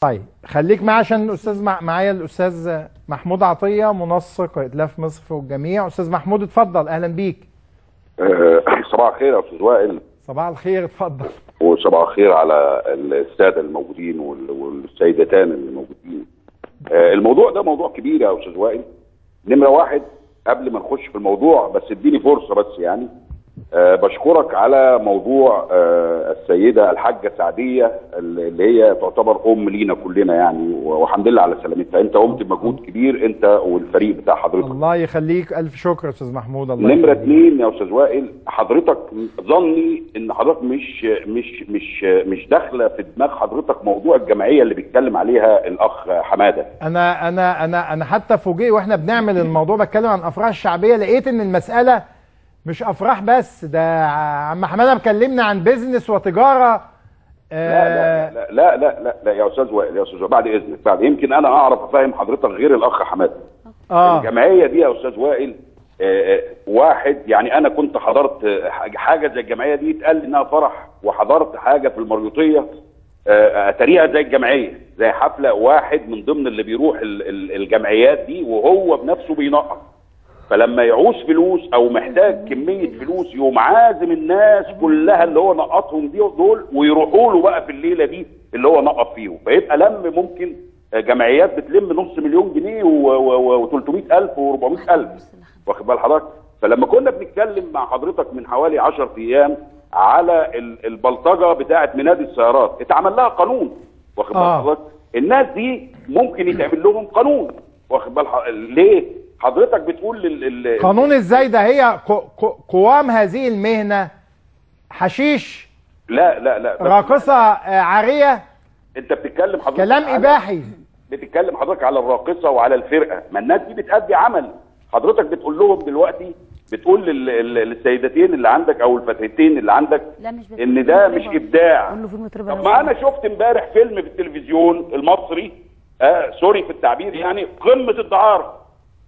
طيب خليك معايا عشان الاستاذ مع... معايا الاستاذ محمود عطيه منسق ائتلاف مصر والجميع استاذ محمود اتفضل اهلا بيك آه، صباح الخير يا استاذ وائل صباح الخير اتفضل وصباح الخير على الساده الموجودين وال- والسيدتان اللي موجودين. آه، الموضوع ده موضوع كبير يا استاذ وائل. نمره واحد قبل ما نخش في الموضوع بس اديني فرصه بس يعني آه، بشكرك على موضوع آه، السيده الحاجه سعديه اللي هي تعتبر ام لينا كلنا يعني والحمد لله على سلامتها انت قمت بمجهود كبير انت والفريق بتاع حضرتك. الله يخليك الف شكر يا استاذ محمود الله نمرة يخليك. اتنين يا استاذ وائل حضرتك ظني ان حضرتك مش مش مش مش داخله في دماغ حضرتك موضوع الجمعيه اللي بيتكلم عليها الاخ حماده انا انا انا انا حتى فوجئ واحنا بنعمل الموضوع بتكلم عن افراح الشعبيه لقيت ان المساله مش افراح بس ده عم حماده مكلمنا عن بيزنس وتجاره لا لا لا لا لا, لا, لا يا استاذ وائل يا استاذ وائل بعد اذنك بعد يمكن انا اعرف افهم حضرتك غير الاخ حماده اه الجمعيه دي يا استاذ وائل آه، آه، واحد يعني انا كنت حضرت آه، حاجه حاجة زي الجمعيه دي اتقال لي انها فرح وحضرت حاجه في المريوطيه آه، اتاريها زي الجمعيه زي حفله واحد من ضمن اللي بيروح ال- ال- الجمعيات دي وهو بنفسه بينقط فلما يعوز فلوس او محتاج كميه فلوس يقوم عازم الناس كلها اللي هو نقطهم دي دول ويروحوا له بقى في الليله دي اللي هو نقط فيهم فيبقى لم ممكن جمعيات بتلم نص مليون جنيه و300 الف و400 الف واخد بال حضرتك فلما كنا بنتكلم مع حضرتك من حوالي 10 ايام على ال- البلطجه بتاعه منادي السيارات اتعمل لها قانون واخد بال آه. حضرتك الناس دي ممكن يتعمل لهم قانون واخد بال حضرتك ليه حضرتك بتقول لل... ال- قانون ازاي ده هي ق- ق- قوام هذه المهنه حشيش لا لا لا بس راقصه آه، عاريه انت بتتكلم حضرتك كلام على- اباحي بتتكلم حضرتك على الراقصه وعلى الفرقه ما الناس دي بتأدي عمل حضرتك بتقول لهم دلوقتي بتقول لل- لل- للسيدتين اللي عندك او الفتاتين اللي عندك لا مش بت- ان ده مش ابداع قول له فيلم تربى طب ما انا شفت امبارح فيلم في التلفزيون المصري آه سوري في التعبير يعني قمه الدعاره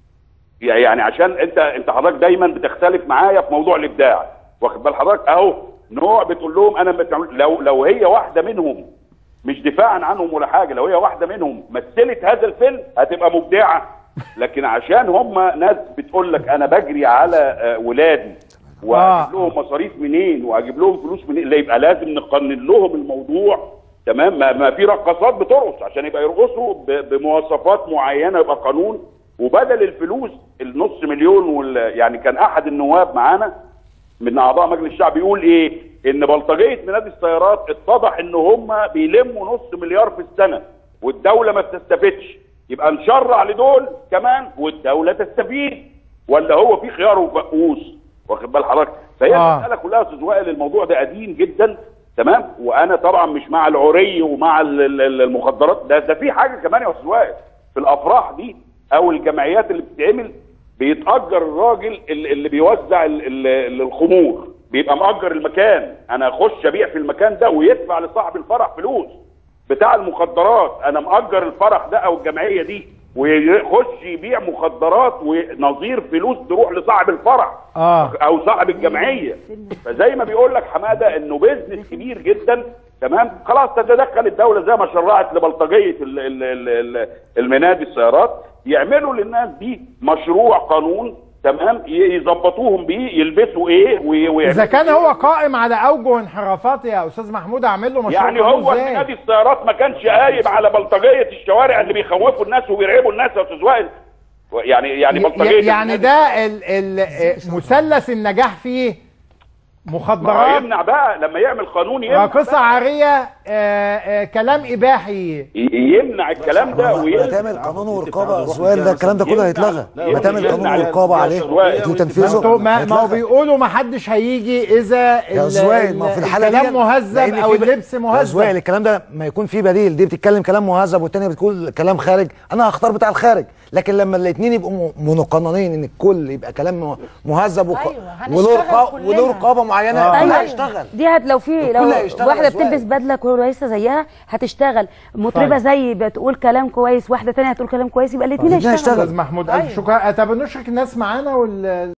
يعني عشان انت انت حضرتك دايما بتختلف معايا في موضوع الابداع واخد بال حضرتك اهو نوع بتقول لهم انا بتعمل- لو لو هي واحده منهم مش دفاعا عنهم ولا حاجه لو هي واحده منهم مثلت هذا الفيلم هتبقى مبدعه لكن عشان هم ناس بتقول لك انا بجري على آه، ولادي واجيب لهم مصاريف منين واجيب لهم فلوس منين لا يبقى لازم نقنن لهم الموضوع تمام ما, ما في رقصات بترقص عشان يبقى يرقصوا ب- بمواصفات معينه يبقى قانون وبدل الفلوس النص مليون وال يعني كان احد النواب معانا من اعضاء مجلس الشعب يقول ايه ان بلطجيه منادي السيارات اتضح ان هم بيلموا نص مليار في السنه والدوله ما بتستفدش يبقى نشرع لدول كمان والدوله تستفيد ولا هو في خيار وفقوس واخد بال حضرتك فهي آه. المساله كلها يا استاذ وائل الموضوع ده قديم جدا تمام وانا طبعا مش مع العري ومع ال- ال- المخدرات ده ده في حاجه كمان يا استاذ وائل في الافراح دي او الجمعيات اللي بتتعمل بيتاجر الراجل اللي اللي بيوزع ال- ال- ال- الخمور بيبقى مأجر المكان انا اخش ابيع في المكان ده ويدفع لصاحب الفرح فلوس بتاع المخدرات انا مأجر الفرح ده او الجمعيه دي ويخش يبيع مخدرات ونظير فلوس تروح لصاحب الفرح اه او صاحب الجمعيه فزي ما بيقول لك حماده انه بيزنس كبير جدا تمام خلاص تتدخل الدوله زي ما شرعت لبلطجيه ال- ال- ال- ال- المنادي السيارات يعملوا للناس دي مشروع قانون تمام ي- يظبطوهم بيه يلبسوا ايه وي- ويعملوا اذا كان إيه. هو قائم على اوجه انحرافات يا استاذ محمود اعمل له مشروع يعني قانون هو إزاي؟ نادي السيارات ما كانش قايم على بلطجيه الشوارع اللي بيخوفوا الناس وبيرعبوا الناس يا استاذ وائل يعني يعني بلطجيه يعني النادي- ده ال ال مثلث النجاح فيه ما هو مخدرات يمنع بقى لما يعمل قانون يمنع راقصه بقى. عاريه آه، آه، كلام اباحي ي- يمنع الكلام ده ما ويلزم تعمل قانون ورقابه سؤال ده الكلام ده كله هيتلغى يمنع- ما تعمل يمنع قانون على- ورقابه يا عليه أستاذ وائل. ما وتنفيذه انتوا- ما ما هو هيتلغى. بيقولوا ما حدش هيجي اذا يا ال- زوائل ما هو في ال- الحاله دي الكلام مهذب لأن او في ب- اللبس يا مهذب زوائل الكلام ده ما يكون فيه بديل دي بتتكلم كلام مهذب والتانيه بتقول كلام خارج انا هختار بتاع الخارج لكن لما الاثنين يبقوا م- منقننين ان الكل يبقى كلام م- مهذب وق... أيوة، هنشتغل وله رقا- كلنا. وله رقابه معينه آه. الكل أيوة. هيشتغل دي هت لو في لو الكل هيشتغل واحده أزواج. بتلبس بدله كويسه زيها هتشتغل مطربه طيب. زي بتقول كلام كويس واحده تانية هتقول كلام كويس يبقى الاثنين الاتنين هيشتغلوا هيشتغلوا. استاذ محمود الف أيوة. شكرا طب نشرك الناس معانا وال